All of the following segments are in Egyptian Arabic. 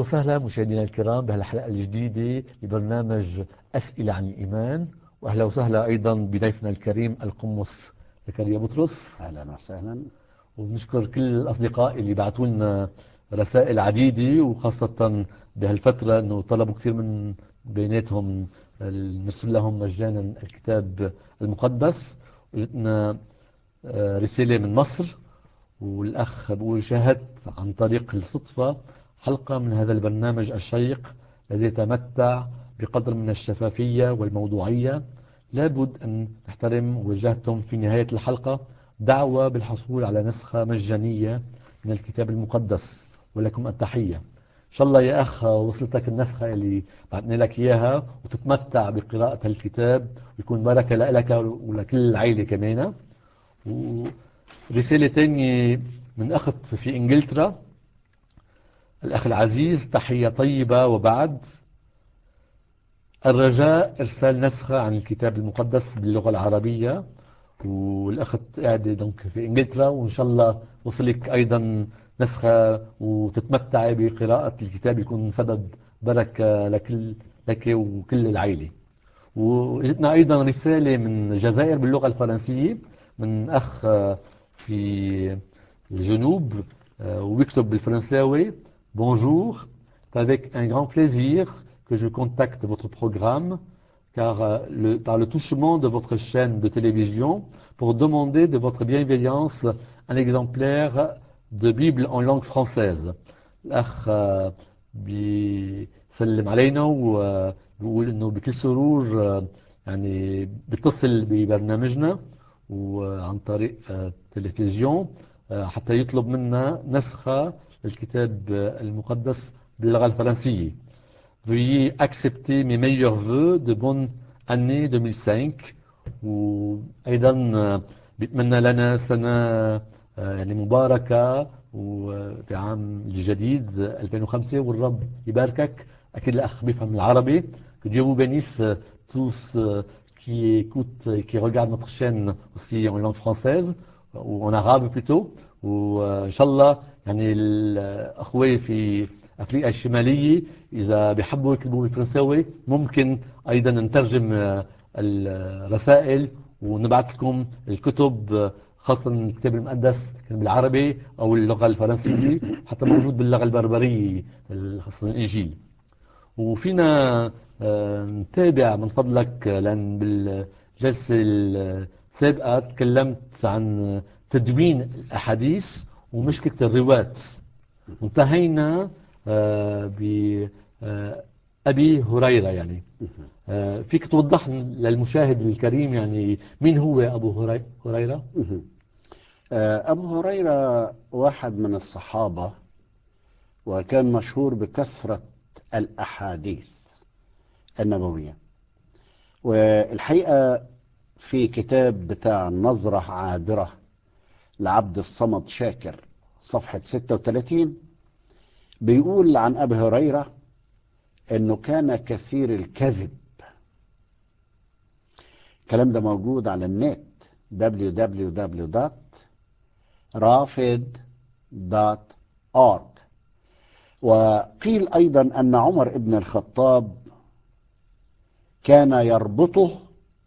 وسهلا مشاهدينا الكرام بهالحلقة الجديدة لبرنامج أسئلة عن الإيمان وأهلا وسهلا أيضا بضيفنا الكريم القمص زكريا بطرس اهلا وسهلا ونشكر كل الأصدقاء اللي بعثوا لنا رسائل عديدة وخاصة بهالفترة أنه طلبوا كثير من بيناتهم نرسل لهم مجانا الكتاب المقدس وجدنا آه، رسالة من مصر والأخ بقول شاهدت عن طريق الصدفة حلقة من هذا البرنامج الشيق الذي يتمتع بقدر من الشفافية والموضوعية لابد أن تحترم وجهتم في نهاية الحلقة دعوة بالحصول على نسخة مجانية من الكتاب المقدس ولكم التحية إن شاء الله يا أخ وصلتك النسخة اللي بعثنا لك إياها وتتمتع بقراءة الكتاب ويكون بركة لك ولكل العائلة كمان ورسالة تانية من أخت في إنجلترا الأخ العزيز تحية طيبة وبعد الرجاء إرسال نسخة عن الكتاب المقدس باللغة العربية والأخت قاعدة دونك في إنجلترا وإن شاء الله وصلك أيضا نسخة وتتمتعي بقراءة الكتاب يكون سبب بركة لكل لك وكل العائلة وجدنا أيضا رسالة من الجزائر باللغة الفرنسية من أخ في الجنوب ويكتب بالفرنساوي Bonjour, c'est avec un grand plaisir que je contacte votre programme car le, par le touchement de votre chaîne de télévision pour demander de votre bienveillance un exemplaire de Bible en langue française. الأخ بيسلم علينا وبيقول إنه بكل سرور يعني بيتصل ببرنامجنا وعن طريق التلفزيون حتى يطلب منا نسخة للكتاب المقدس باللغة الفرنسية. Veuillez accepter mes meilleurs vœux de bonne année 2005 وأيضا بيتمنى لنا سنة يعني مباركة وفي عام الجديد 2005 والرب يباركك أكيد الأخ بيفهم العربي que Dieu vous bénisse tous qui écoutent et qui regardent notre chaîne aussi en langue française ou en arabe plutôt وإن شاء الله يعني الأخوة في أفريقيا الشمالية إذا بيحبوا يكتبوا بالفرنساوي ممكن أيضا نترجم الرسائل ونبعث لكم الكتب خاصة الكتاب المقدس كان بالعربي أو اللغة الفرنسية حتى موجود باللغة البربرية خاصة الإنجيل وفينا نتابع من فضلك لأن بالجلسة السابقة تكلمت عن تدوين الأحاديث ومشكلة الرواة انتهينا بأبي هريرة يعني فيك توضح للمشاهد الكريم يعني مين هو أبو هريرة أبو هريرة واحد من الصحابة وكان مشهور بكثرة الأحاديث النبوية والحقيقة في كتاب بتاع نظرة عابرة لعبد الصمد شاكر صفحة 36 بيقول عن أبي هريرة أنه كان كثير الكذب الكلام ده موجود على النت www.rafid.org وقيل أيضا أن عمر ابن الخطاب كان يربطه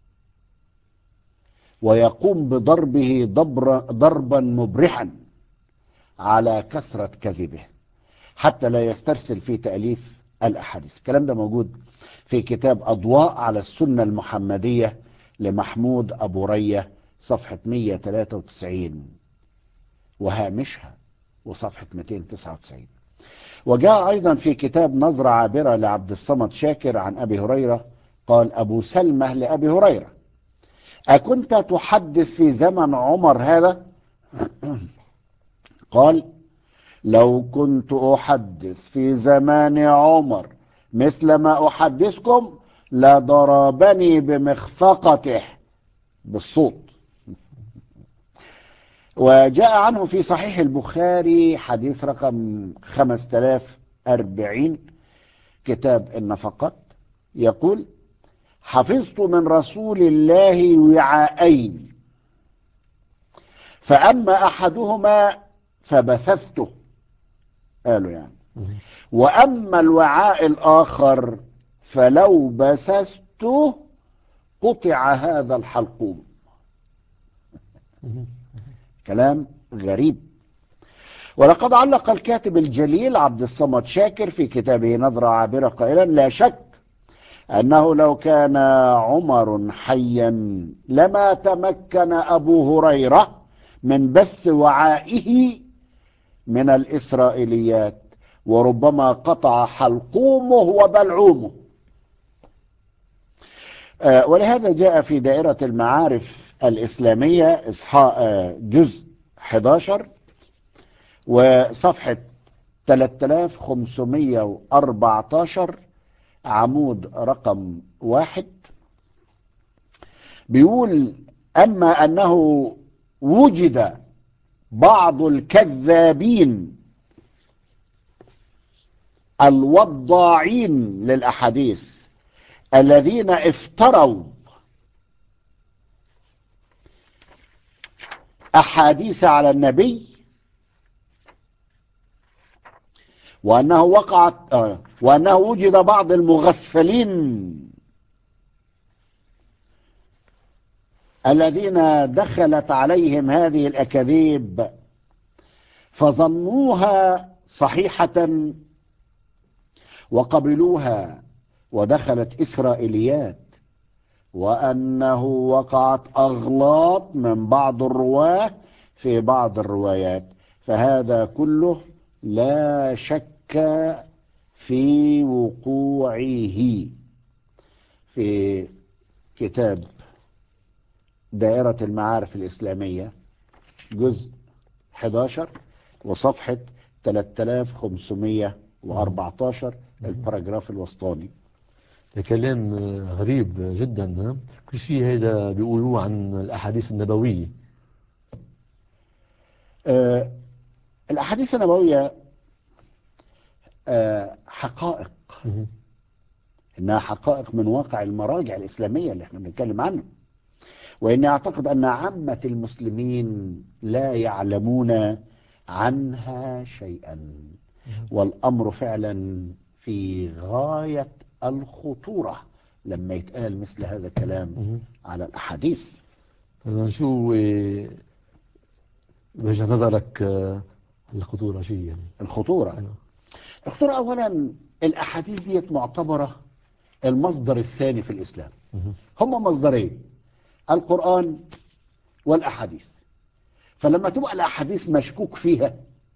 ويقوم بضربه ضربا مبرحا على كثرة كذبه حتى لا يسترسل في تأليف الأحاديث الكلام ده موجود في كتاب أضواء على السنة المحمدية لمحمود أبو رية صفحة 193 وهامشها وصفحة 299 وجاء أيضا في كتاب نظرة عابرة لعبد الصمد شاكر عن أبي هريرة قال أبو سلمة لأبي هريرة أكنت تحدث في زمن عمر هذا قال لو كنت أحدث في زمان عمر مثل ما أحدثكم لضربني بمخفقته بالصوت وجاء عنه في صحيح البخاري حديث رقم 5040 كتاب النفقات يقول حفظت من رسول الله وعاءين فأما أحدهما فبثثته قالوا يعني وأما الوعاء الآخر فلو بسسته قطع هذا الحلقوم كلام غريب ولقد علق الكاتب الجليل عبد الصمد شاكر في كتابه نظرة عابرة قائلا لا شك أنه لو كان عمر حيا لما تمكن أبو هريرة من بث وعائه من الإسرائيليات وربما قطع حلقومه وبلعومه آه، ولهذا جاء في دائرة المعارف الإسلامية إصحاء آه، جزء 11 وصفحة 3514 عمود رقم واحد بيقول أما أنه وجد بعض الكذابين الوضاعين للأحاديث الذين افتروا أحاديث على النبي وأنه وقعت آه، وأنه وجد بعض المغفلين الذين دخلت عليهم هذه الأكاذيب فظنوها صحيحة وقبلوها ودخلت إسرائيليات وأنه وقعت أغلاط من بعض الرواة في بعض الروايات فهذا كله لا شك في وقوعه في كتاب دائرة المعارف الإسلامية جزء 11 وصفحة 3514 الباراجراف الوسطاني ده كلام غريب جدا ها؟ كل شيء هذا بيقولوه عن الأحاديث النبوية آه الأحاديث النبوية آه حقائق إنها حقائق من واقع المراجع الإسلامية اللي احنا بنتكلم عنه وإني أعتقد أن عامة المسلمين لا يعلمون عنها شيئا والأمر فعلا في غاية الخطورة لما يتقال مثل هذا الكلام على الأحاديث هذا شو آه، وجه نظرك آه، الخطورة شيء يعني الخطورة أيوة. الخطورة أولا الأحاديث ديت معتبرة المصدر الثاني في الإسلام هما مصدرين القرآن والأحاديث فلما تبقى الأحاديث مشكوك فيها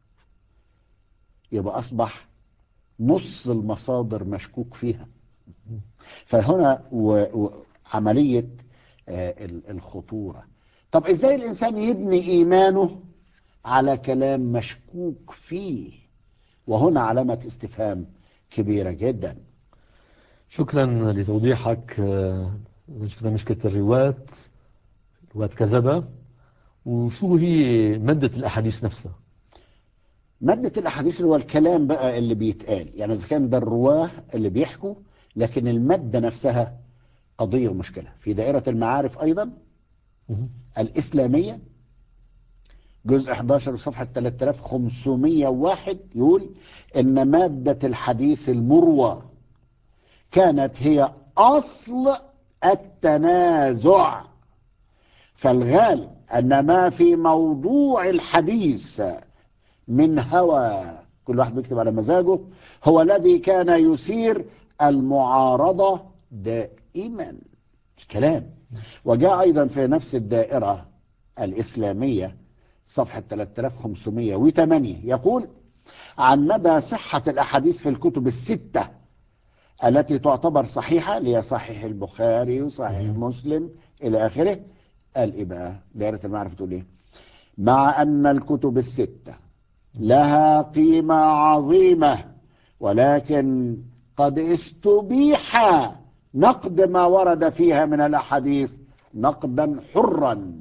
يبقى أصبح نص المصادر مشكوك فيها فهنا و- و- عملية آه، ال- الخطورة طب إزاي الإنسان يبني إيمانه على كلام مشكوك فيه وهنا علامة استفهام كبيرة جدا شكرا لتوضيحك آه، شفنا مشكلة الرواة رواة كذبة وشو هي مادة الأحاديث نفسها مادة الأحاديث اللي هو الكلام بقى اللي بيتقال يعني إذا كان ده الرواه اللي بيحكوا لكن المادة نفسها قضية ومشكلة في دائرة المعارف أيضا الإسلامية جزء 11 صفحة 3501 يقول إن مادة الحديث المروى كانت هي أصل التنازع فالغالب أن ما في موضوع الحديث من هوى كل واحد بيكتب على مزاجه هو الذي كان يثير المعارضة دائما كلام وجاء أيضا في نفس الدائرة الإسلامية صفحة 3508 يقول عن مدى صحة الأحاديث في الكتب الستة التي تعتبر صحيحة اللي هي صحيح البخاري وصحيح مسلم إلى آخره قال إيه بقى دائرة المعرفة تقول إيه مع أن الكتب الستة لها قيمة عظيمة ولكن قد استبيح نقد ما ورد فيها من الأحاديث نقدا حرا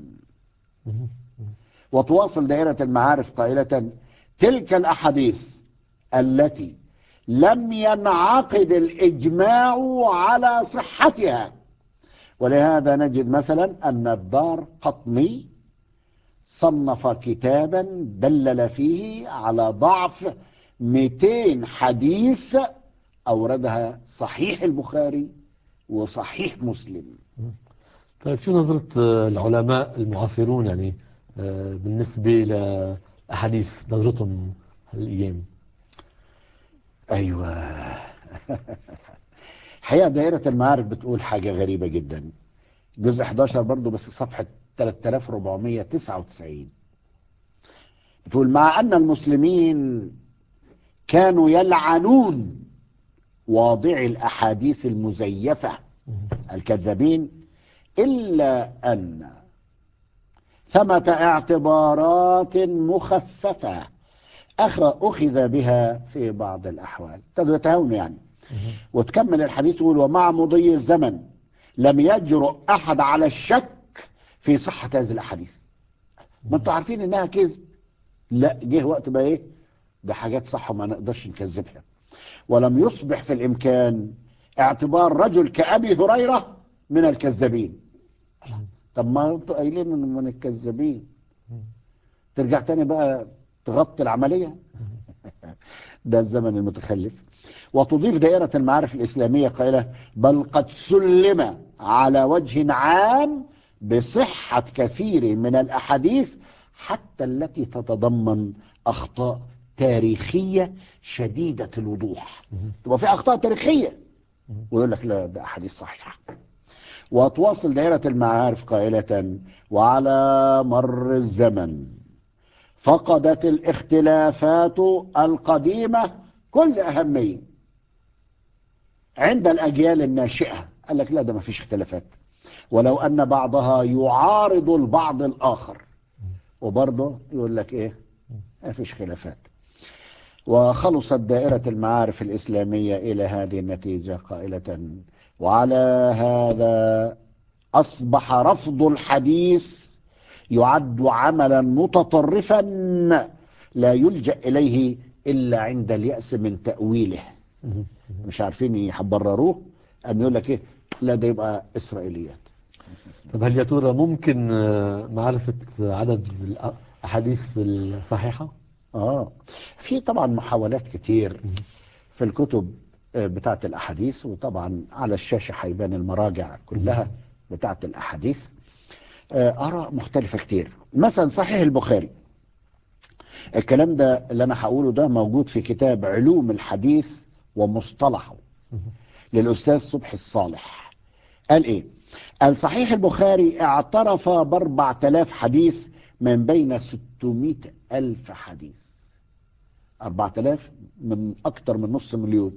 وتواصل دائرة المعارف قائلة تلك الأحاديث التي لم ينعقد الإجماع على صحتها ولهذا نجد مثلا أن الدار قطني صنف كتابا دلل فيه على ضعف 200 حديث أوردها صحيح البخاري وصحيح مسلم طيب شو نظرة آه، العلماء المعاصرون يعني آه، بالنسبة لأحاديث نظرتهم هالأيام أيوة حقيقة دائرة المعارف بتقول حاجة غريبة جدا جزء 11 برضو بس صفحة 3499 بتقول مع أن المسلمين كانوا يلعنون واضعي الأحاديث المزيفة الكذابين إلا أن ثمة اعتبارات مخففة أخ أخذ بها في بعض الأحوال ابتدوا يتهاونوا يعني وتكمل الحديث تقول ومع مضي الزمن لم يجرؤ أحد على الشك في صحة هذه الأحاديث ما انتوا عارفين إنها كذب لا جه وقت بقى إيه ده حاجات صح وما نقدرش نكذبها ولم يصبح في الإمكان اعتبار رجل كأبي هريرة من الكذابين طب ما انتوا قايلين انه من الكذابين ترجع تاني بقى تغطي العملية ده الزمن المتخلف وتضيف دائرة المعارف الإسلامية قائلة بل قد سلم على وجه عام بصحة كثير من الأحاديث حتى التي تتضمن أخطاء تاريخية شديدة الوضوح تبقى في أخطاء تاريخية ويقول لك لا ده أحاديث صحيحة وتواصل دائرة المعارف قائلة وعلى مر الزمن فقدت الاختلافات القديمة كل أهمية عند الأجيال الناشئة قال لك لا ده ما فيش اختلافات ولو أن بعضها يعارض البعض الآخر وبرضه يقول لك إيه ما فيش خلافات وخلصت دائرة المعارف الإسلامية إلى هذه النتيجة قائلة وعلى هذا أصبح رفض الحديث يعد عملا متطرفا لا يلجأ إليه إلا عند اليأس من تأويله مش عارفين يبرروه أم يقول لك إيه لا ده يبقى إسرائيليات طب هل يا ترى ممكن آه، معرفة عدد الأحاديث الصحيحة؟ آه في طبعا محاولات كتير في الكتب آه، بتاعة الأحاديث وطبعا على الشاشة هيبان المراجع كلها بتاعة الأحاديث آه، آراء مختلفة كتير مثلا صحيح البخاري الكلام ده اللي أنا هقوله ده موجود في كتاب علوم الحديث ومصطلحه للأستاذ صبحي الصالح قال إيه؟ قال صحيح البخاري اعترف بأربع تلاف حديث من بين 600 ألف حديث أربع تلاف من أكتر من نص مليون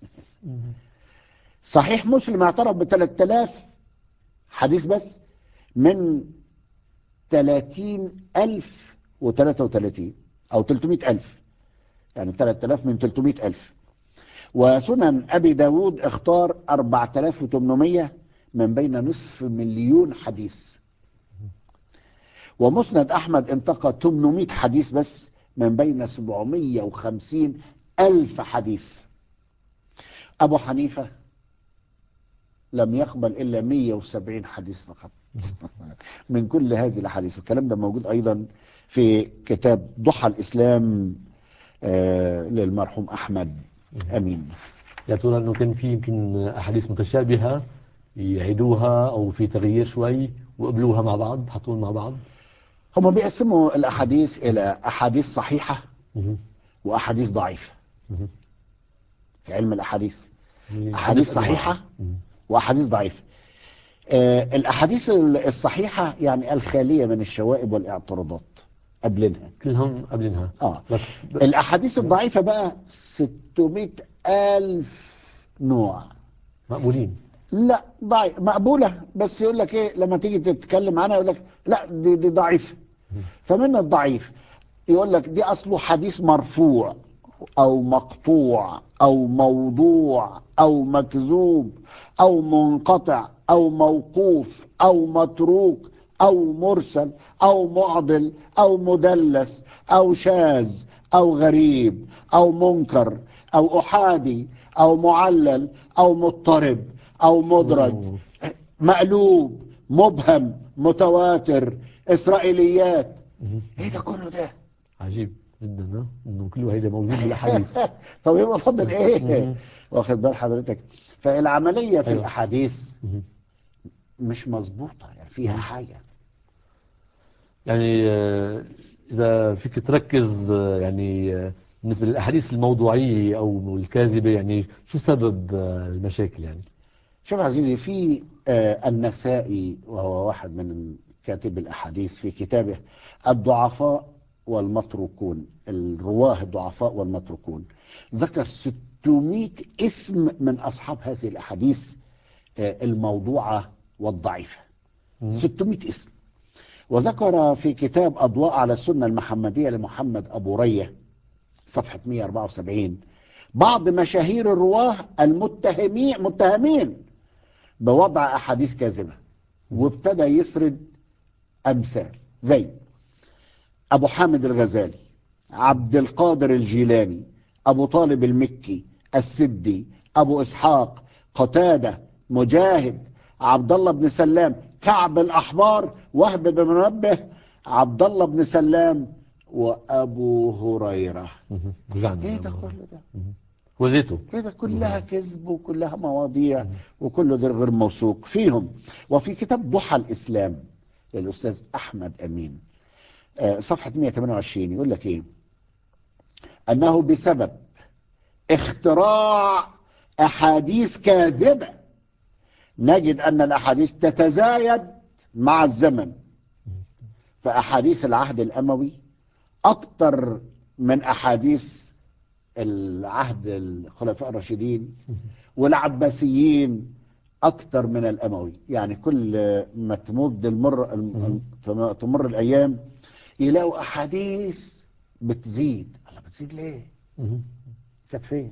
صحيح مسلم اعترف بثلاث تلاف حديث بس من 30 ألف و33 أو 300 ألف يعني 3000 من 300 ألف وسنن أبي داود اختار 4800 من بين نصف مليون حديث ومسند أحمد انتقى 800 حديث بس من بين 750 ألف حديث أبو حنيفة لم يقبل إلا 170 حديث فقط من كل هذه الأحاديث الكلام ده موجود أيضا في كتاب ضحى الإسلام آه، للمرحوم أحمد أمين يا ترى انه كان في يمكن احاديث متشابهه يعيدوها او في تغيير شوي وقبلوها مع بعض حطوهم مع بعض هم بيقسموا الأحاديث إلى أحاديث صحيحة مهم. وأحاديث ضعيفة مهم. في علم الأحاديث يعني أحاديث أنواع. صحيحة مهم. وأحاديث ضعيفة آه، الأحاديث الصحيحة يعني الخالية من الشوائب والاعتراضات قبلنها كلهم قبلنها آه. بس ب... الأحاديث الضعيفة بقى 600 ألف نوع مقبولين لا ضعيف مقبولة بس يقول لك ايه لما تيجي تتكلم عنها يقول لك لا دي دي ضعيفة فمن الضعيف يقول لك دي اصله حديث مرفوع او مقطوع او موضوع او مكذوب او منقطع او موقوف او متروك او مرسل او معضل او مدلس او شاذ او غريب او منكر او احادي او معلل او مضطرب او مدرج أوه. مقلوب مبهم متواتر اسرائيليات ايه ده كله ده عجيب جدا ها؟ انه كله هيدا موجود بالاحاديث طب يبقى فاضل ايه مهم. واخد بال حضرتك فالعمليه في أيوة. الاحاديث مهم. مش مظبوطه يعني فيها حاجه يعني آه، إذا فيك تركز آه، يعني آه، بالنسبة للأحاديث الموضوعية أو الكاذبة يعني شو سبب آه، المشاكل يعني؟ شوف يا عزيزي في آه، النسائي وهو واحد من كاتب الأحاديث في كتابه الضعفاء والمتروكون الرواه الضعفاء والمتروكون ذكر 600 اسم من أصحاب هذه الأحاديث آه، الموضوعة والضعيفة 600 اسم وذكر في كتاب أضواء على السنة المحمدية لمحمد أبو رية صفحة 174 بعض مشاهير الرواه المتهمين متهمين بوضع أحاديث كاذبة وابتدى يسرد أمثال زي أبو حامد الغزالي عبد القادر الجيلاني أبو طالب المكي السدي أبو إسحاق قتادة مجاهد عبد الله بن سلام كعب الأحبار وهب بن منبه عبد الله بن سلام وأبو هريرة مهم. رجعنا ايه ده كله ده وذيته كده كلها كذب وكلها مواضيع وكله ده غير موثوق فيهم وفي كتاب ضحى الإسلام للأستاذ أحمد أمين آه، صفحة 128 يقول لك إيه أنه بسبب اختراع أحاديث كاذبة نجد أن الأحاديث تتزايد مع الزمن فأحاديث العهد الأموي أكثر من أحاديث العهد الخلفاء الراشدين والعباسيين أكثر من الأموي يعني كل ما تمد المر الم- تمر الأيام يلاقوا أحاديث بتزيد الله بتزيد ليه؟ مهم. كانت فين؟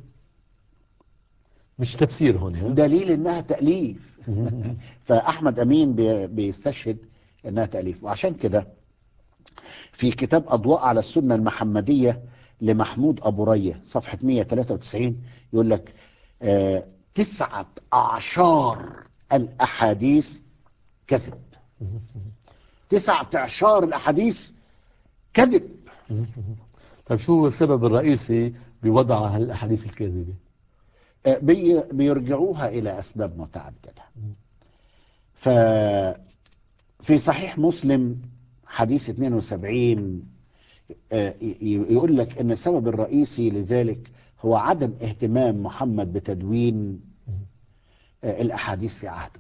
مش تفسير هون ها؟ دليل انها تأليف فأحمد أمين بي- بيستشهد انها تأليف وعشان كده في كتاب أضواء على السنة المحمدية لمحمود أبو رية صفحة 193 يقول لك آه تسعة أعشار الأحاديث كذب تسعة أعشار الأحاديث كذب طيب شو هو السبب الرئيسي بوضع هالأحاديث الكاذبة؟ آه، بي بيرجعوها إلى أسباب متعددة ففي صحيح مسلم حديث 72 آه، ي- ي- يقول لك أن السبب الرئيسي لذلك هو عدم اهتمام محمد بتدوين آه، الأحاديث في عهده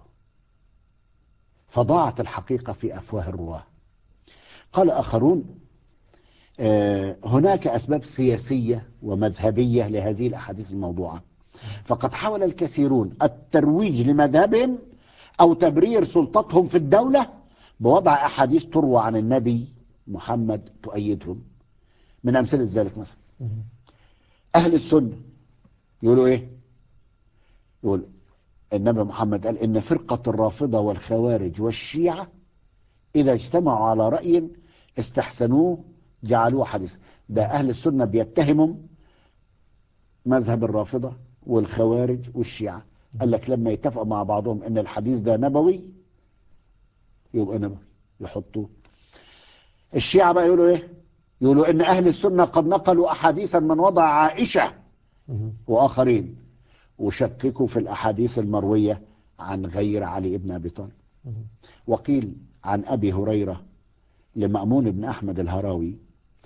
فضاعت الحقيقة في أفواه الرواه قال آخرون آه، هناك أسباب سياسية ومذهبية لهذه الأحاديث الموضوعة فقد حاول الكثيرون الترويج لمذهبهم أو تبرير سلطتهم في الدولة بوضع أحاديث تروى عن النبي محمد تؤيدهم من أمثلة ذلك مثلا أهل السنة يقولوا إيه يقول النبي محمد قال إن فرقة الرافضة والخوارج والشيعة إذا اجتمعوا على رأي استحسنوه جعلوه حديث ده أهل السنة بيتهموا مذهب الرافضة والخوارج والشيعة قال لك لما يتفقوا مع بعضهم ان الحديث ده نبوي يبقى نبوي يحطوه الشيعة بقى يقولوا ايه يقولوا ان اهل السنة قد نقلوا احاديثا من وضع عائشة مهم. واخرين وشككوا في الاحاديث المروية عن غير علي بن ابي طالب مهم. وقيل عن ابي هريرة لمأمون بن احمد الهراوي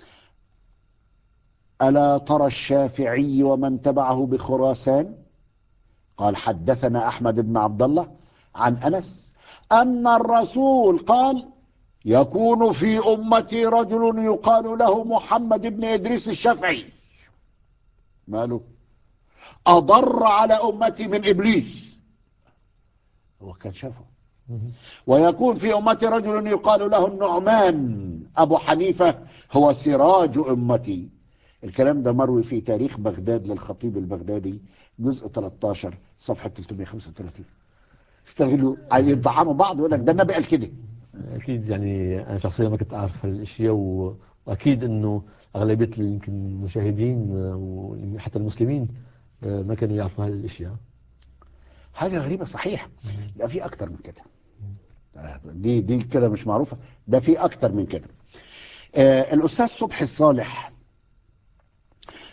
ألا ترى الشافعي ومن تبعه بخراسان قال حدثنا أحمد بن عبد الله عن أنس أن الرسول قال يكون في أمتي رجل يقال له محمد بن إدريس الشافعي ماله أضر على أمتي من إبليس هو كان شافه مهم. ويكون في أمتي رجل يقال له النعمان أبو حنيفة هو سراج أمتي الكلام ده مروي في تاريخ بغداد للخطيب البغدادي جزء 13 صفحة 335 استغلوا عايزين يطعنوا بعض ويقول لك ده النبي قال كده أكيد يعني أنا شخصيا ما كنت أعرف هالأشياء و... وأكيد إنه أغلبية ال- يمكن المشاهدين آه، وحتى المسلمين آه، ما كانوا يعرفوا هالأشياء حاجة غريبة صحيح ده في أكتر من كده دي دي كده مش معروفة ده في أكتر من كده آه الأستاذ صبحي الصالح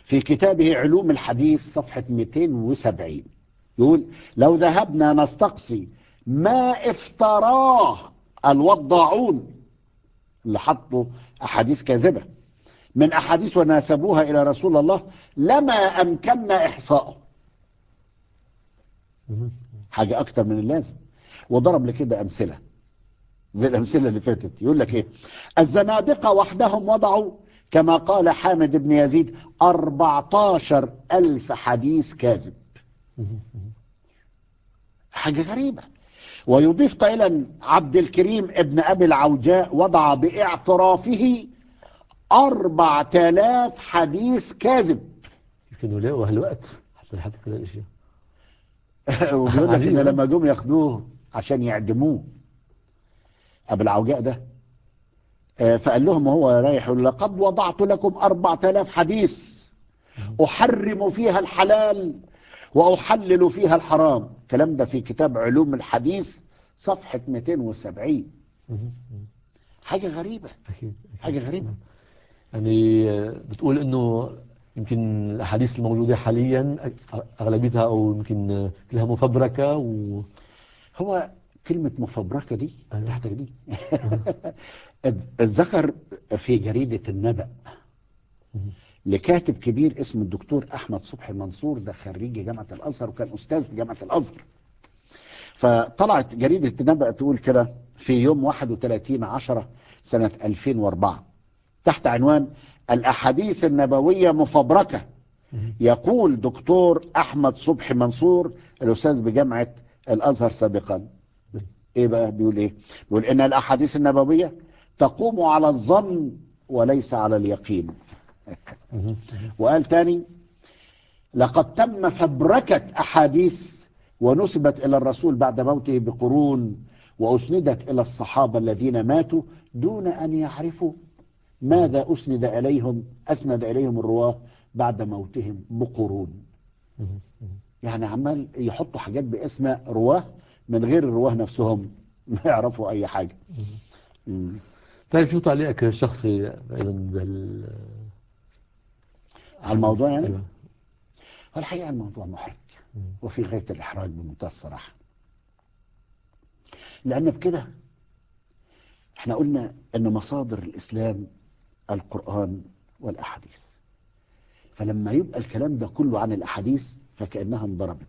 في كتابه علوم الحديث صفحة 270 يقول لو ذهبنا نستقصي ما افتراه الوضاعون اللي حطوا أحاديث كاذبة من أحاديث وناسبوها إلى رسول الله لما أمكننا إحصائه حاجة أكتر من اللازم وضرب لكده أمثلة زي الأمثلة اللي فاتت يقول لك إيه الزنادقة وحدهم وضعوا كما قال حامد بن يزيد 14 ألف حديث كاذب حاجة غريبة ويضيف قائلا عبد الكريم ابن أبي العوجاء وضع باعترافه أربع آلاف حديث كاذب يمكن يلاقوا هالوقت حتى يحطوا كل الاشياء وبيقول لك إن عجيب. لما جم ياخدوه عشان يعدموه أبو العوجاء ده آه، فقال لهم وهو رايح يقول لقد وضعت لكم أربعة آلاف حديث أحرم فيها الحلال وأحلل فيها الحرام الكلام ده في كتاب علوم الحديث صفحة 270 حاجة غريبة اكيد حاجة غريبة يعني آه، بتقول انه يمكن الاحاديث الموجوده حاليا أ- اغلبيتها او يمكن آه، كلها مفبركه و هو كلمة مفبركة دي أيوة. تحتك دي اتذكر في جريدة النبأ لكاتب كبير اسمه الدكتور أحمد صبحي منصور ده خريج جامعة الأزهر وكان أستاذ في جامعة الأزهر فطلعت جريدة النبأ تقول كده في يوم 31 10 سنة 2004 تحت عنوان الأحاديث النبوية مفبركة يقول دكتور أحمد صبحي منصور الأستاذ بجامعة الأزهر سابقا إيه بقى بيقول إيه بيقول إن الأحاديث النبوية تقوم على الظن وليس على اليقين وقال تاني لقد تم فبركة أحاديث ونسبت إلى الرسول بعد موته بقرون وأسندت إلى الصحابة الذين ماتوا دون أن يعرفوا ماذا أسند إليهم أسند إليهم الرواه بعد موتهم بقرون يعني عمال يحطوا حاجات باسم رواه من غير الرواه نفسهم ما يعرفوا أي حاجة مم. طيب شو تعليقك الشخصي ايضا بال على الموضوع يعني أيوة. هو الحقيقة الموضوع محرج وفي غاية الإحراج بمنتهى الصراحة لأن بكده احنا قلنا أن مصادر الإسلام القرآن والأحاديث فلما يبقى الكلام ده كله عن الأحاديث فكأنها انضربت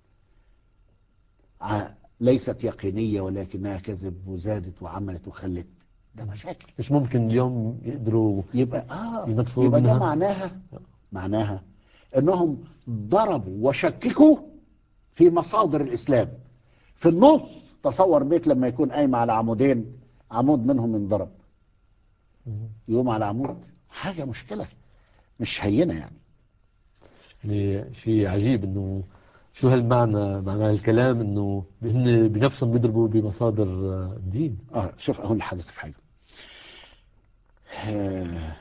ع- ليست يقينية ولكنها كذب وزادت وعملت وخلت ده مشاكل مش ممكن اليوم يقدروا يبقى اه ينطفوا يبقى ده منها؟ معناها معناها انهم ضربوا وشككوا في مصادر الاسلام في النص تصور بيت لما يكون قايم على عمودين عمود منهم انضرب يقوم على عمود حاجه مشكله مش هينه يعني يعني شيء عجيب انه شو هالمعنى معنى الكلام انه هن بنفسهم بيضربوا بمصادر آه، الدين اه شوف اقول لحضرتك حاجه آه،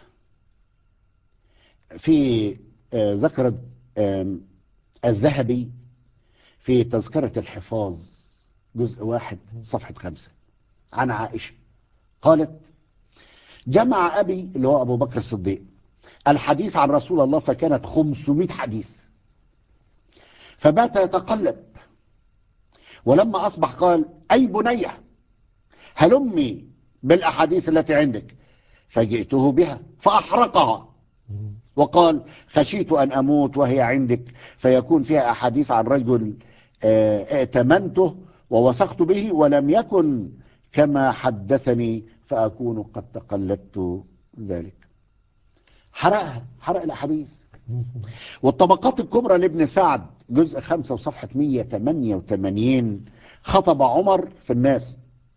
في آه، ذكر آم، الذهبي في تذكرة الحفاظ جزء واحد صفحة خمسة عن عائشة قالت جمع أبي اللي هو أبو بكر الصديق الحديث عن رسول الله فكانت 500 حديث فبات يتقلب ولما أصبح قال أي بنيه هلمي بالأحاديث التي عندك فجئته بها فأحرقها وقال خشيت أن أموت وهي عندك فيكون فيها أحاديث عن رجل آه، ائتمنته ووثقت به ولم يكن كما حدثني فأكون قد تقلدت ذلك حرقها حرق الأحاديث والطبقات الكبرى لابن سعد جزء خمسة وصفحة 188 خطب عمر في الناس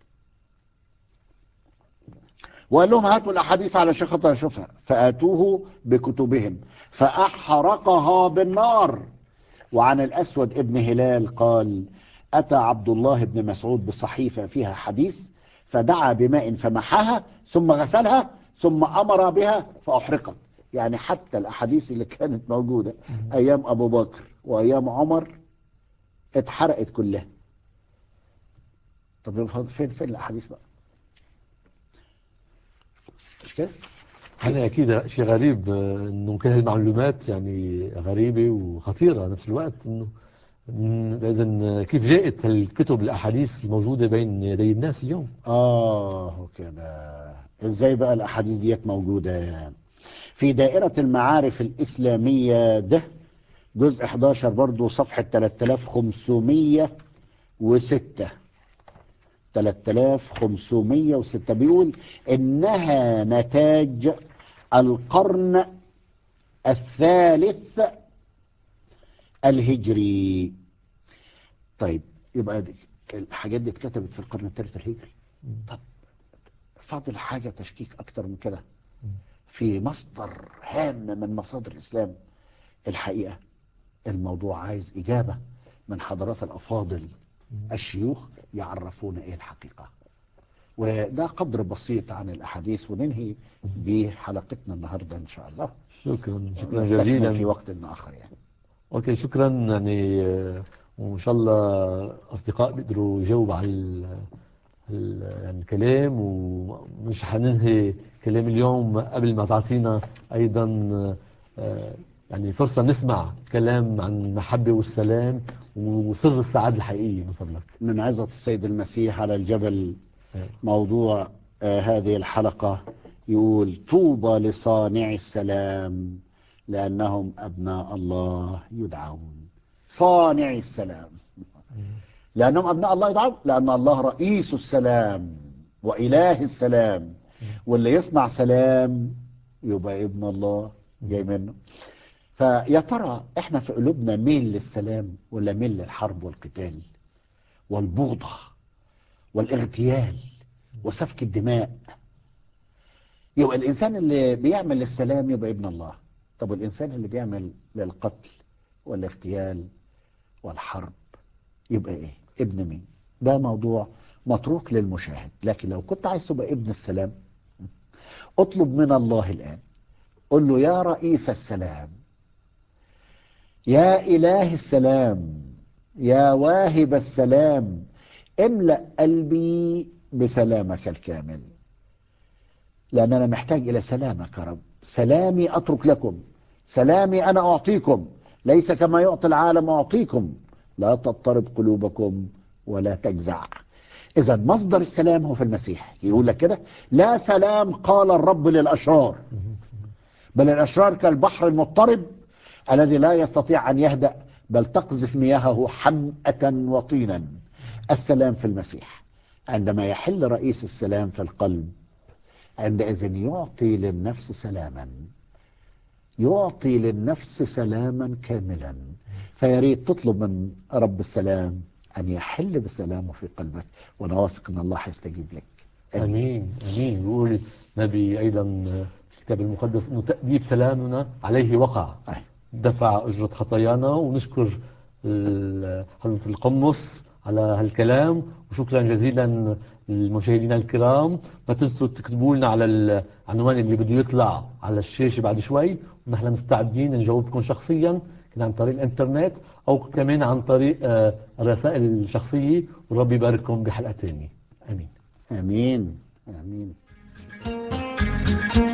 وقال لهم هاتوا الاحاديث علشان خاطر اشوفها فاتوه بكتبهم فاحرقها بالنار وعن الاسود ابن هلال قال اتى عبد الله بن مسعود بصحيفه فيها حديث فدعا بماء فمحاها ثم غسلها ثم امر بها فاحرقت يعني حتى الاحاديث اللي كانت موجوده ايام ابو بكر وايام عمر اتحرقت كلها طب فين فين الاحاديث بقى مش كده أنا أكيد شيء غريب آه، إنه كل هالمعلومات يعني غريبة وخطيرة نفس الوقت إنه إذا كيف جاءت الكتب الأحاديث الموجودة بين يدي الناس اليوم آه كده إزاي بقى الأحاديث ديت موجودة في دائرة المعارف الإسلامية ده جزء 11 برضو صفحة 3506 3506 بيقول إنها نتاج القرن الثالث الهجري طيب يبقى دي- الحاجات دي اتكتبت في القرن الثالث الهجري طب فاضل حاجة تشكيك أكتر من كده في مصدر هام من مصادر الإسلام الحقيقة الموضوع عايز إجابة من حضرات الأفاضل الشيوخ يعرفون إيه الحقيقة وده قدر بسيط عن الأحاديث وننهي بحلقتنا النهاردة إن شاء الله شكرا شكرا نستكمل جزيلا في وقت آخر يعني اوكي شكرا يعني آه، وان شاء الله اصدقاء بيقدروا يجاوبوا على ال- ال- يعني الكلام ومش حننهي كلام اليوم قبل ما تعطينا ايضا آه، يعني فرصة نسمع كلام عن المحبة والسلام وسر السعادة الحقيقية من فضلك من عظة السيد المسيح على الجبل آه. موضوع آه، هذه الحلقة يقول طوبى لصانع السلام لأنهم أبناء الله يدعون صانع السلام لأنهم أبناء الله يدعون لأن الله رئيس السلام وإله السلام واللي يصنع سلام يبقى ابن الله جاي منه فيا ترى احنا في قلوبنا ميل للسلام ولا ميل للحرب والقتال والبغضة والاغتيال وسفك الدماء يبقى الإنسان اللي بيعمل للسلام يبقى ابن الله طب والإنسان اللي بيعمل للقتل والاغتيال والحرب يبقى إيه ابن مين ده موضوع متروك للمشاهد لكن لو كنت عايز تبقى ابن السلام اطلب من الله الآن قل له يا رئيس السلام يا إله السلام يا واهب السلام املأ قلبي بسلامك الكامل لأن أنا محتاج إلى سلامك يا رب سلامي أترك لكم سلامي أنا أعطيكم ليس كما يعطي العالم أعطيكم لا تضطرب قلوبكم ولا تجزع إذا مصدر السلام هو في المسيح يقول لك كده لا سلام قال الرب للأشرار بل الأشرار كالبحر المضطرب الذي لا يستطيع أن يهدأ بل تقذف مياهه حمأة وطينا السلام في المسيح عندما يحل رئيس السلام في القلب عندئذ يعطي للنفس سلاما يعطي للنفس سلاما كاملا فياريت تطلب من رب السلام أن يحل بسلامه في قلبك وأنا واثق أن الله هيستجيب لك امين امين بيقول نبي ايضا في الكتاب المقدس انه تأديب سلامنا عليه وقع أي. دفع أجرة خطايانا ونشكر ال- حضرة القمص على هالكلام وشكرا جزيلا للمشاهدين الكرام ما تنسوا تكتبوا لنا على العنوان اللي بده يطلع على الشاشة بعد شوي ونحن مستعدين نجاوبكم شخصيا كان عن طريق الانترنت او كمان عن طريق آه، الرسائل الشخصية ورب يبارككم بحلقة تانية امين آمين آمين